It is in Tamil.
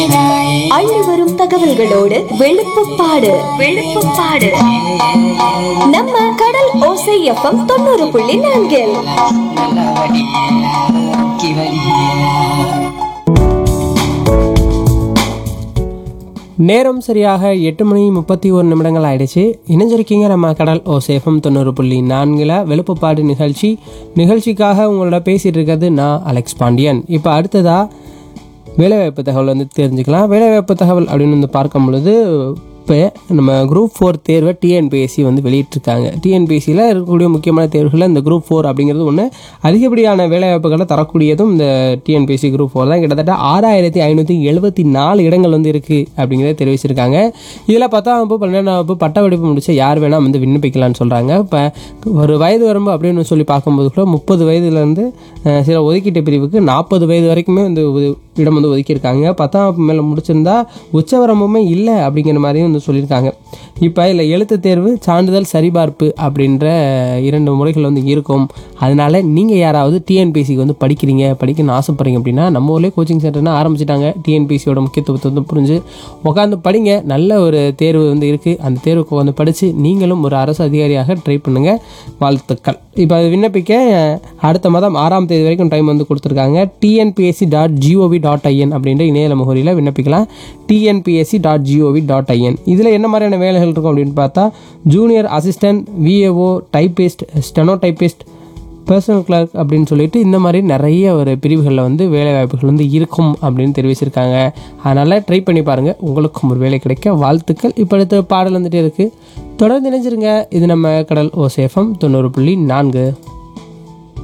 அள்ளி வரும் தகவல்களோடு வெளுப்புப்பாடு வெளுப்புப்பாடு நம்ம கடல் ஓசை எஃப்எம் தொண்ணூறு புள்ளி நான்கில் நல்லா வடி ஊக்கி வடி நேரம் சரியாக எட்டு மணி முப்பத்தி ஒரு நிமிடங்கள் ஆயிடுச்சு இணைஞ்சிருக்கீங்க நம்ம கடல் ஓ சேஃபம் தொண்ணூறு புள்ளி நான்கில் வெளுப்புப்பாடு நிகழ்ச்சி நிகழ்ச்சிக்காக உங்களோட பேசிகிட்டு இருக்கிறது நான் அலெக்ஸ் பாண்டியன் இப்போ அடுத்ததா வேலைவாய்ப்பு தகவல் வந்து தெரிஞ்சுக்கலாம் வேலைவாய்ப்பு தகவல் அப்படின்னு வந்து பார்க்கும் பொழுது இப்போ நம்ம குரூப் ஃபோர் தேர்வை டிஎன்பிஎஸ்சி வந்து வெளியிட்டிருக்காங்க டிஎன்பிஎஸ்சியில் இருக்கக்கூடிய முக்கியமான தேர்வுகளில் இந்த குரூப் ஃபோர் அப்படிங்கிறது ஒன்று அதிகப்படியான வேலைவாய்ப்புகளை தரக்கூடியதும் இந்த டிஎன்பிஎஸ்சி குரூப் ஃபோர் தான் கிட்டத்தட்ட ஆறாயிரத்தி ஐநூற்றி எழுபத்தி நாலு இடங்கள் வந்து இருக்குது அப்படிங்கிறத தெரிவிச்சிருக்காங்க இதில் பத்தாம் வகுப்பு பன்னெண்டாம் வகுப்பு பட்ட படிப்பு முடிச்ச யார் வேணால் வந்து விண்ணப்பிக்கலாம்னு சொல்கிறாங்க இப்போ ஒரு வயது வரம்பு அப்படின்னு சொல்லி பார்க்கும்போது கூட முப்பது வயதுலேருந்து அஹ், சில ஒதுக்கீட்டு பிரிவுக்கு நாற்பது வயது வரைக்குமே வந்து ஒது- இடம் வந்து ஒதுக்கியிருக்காங்க பத்தாம் வகுப்பு மேலே முடிச்சிருந்தா உச்சவரம்புமே இல்லை அப்படிங்கிற மாதிரியும் வந்து சொல்லியிருக்காங்க இப்போ இல்லை எழுத்து தேர்வு சான்றிதழ் சரிபார்ப்பு அப்படின்ற இரண்டு முறைகள் வந்து இருக்கும் அதனால நீங்கள் யாராவது டிஎன்பிசிக்கு வந்து படிக்கிறீங்க படிக்கணும்னு ஆசைப்படுறீங்க அப்படின்னா நம்ம ஊர்லேயே கோச்சிங் சென்டர்னா ஆரம்பிச்சிட்டாங்க டிஎன்பிசியோட முக்கியத்துவத்தை வந்து புரிஞ்சு உட்காந்து படிங்க நல்ல ஒரு தேர்வு வந்து இருக்குது அந்த தேர்வுக்கு வந்து படித்து நீங்களும் ஒரு அரசு அதிகாரியாக ட்ரை பண்ணுங்கள் வாழ்த்துக்கள் இப்போ அது விண்ணப்பிக்க அடுத்த மாதம் ஆறாம் தேதி வரைக்கும் டைம் வந்து கொடுத்துருக்காங்க TNPSC dot gov dot in அப்படின்ற இணையதள முகவரியில் விண்ணப்பிக்கலாம் TNPSC dot gov dot in இதில் என்ன மாதிரியான வேலைகள் இருக்கும் அப்படின்னு பார்த்தா junior assistant VAO typist steno typist personal clerk அப்படின்னு சொல்லிட்டு இந்த மாதிரி நிறைய ஒரு பிரிவுகளில் வந்து வேலை வாய்ப்புகள் வந்து இருக்கும் அப்படின்னு தெரிவிச்சிருக்காங்க அதனால் ட்ரை பண்ணி பாருங்கள் உங்களுக்கும் ஒரு வேலை கிடைக்க வாழ்த்துக்கள் இப்போ அடுத்த பாடல் வந்துட்டு இருக்குது தொடர்ந்து இணைஞ்சிருங்க இது நம்ம கடல் ஓசேஃபம் தொண்ணூறு புள்ளி நான்கு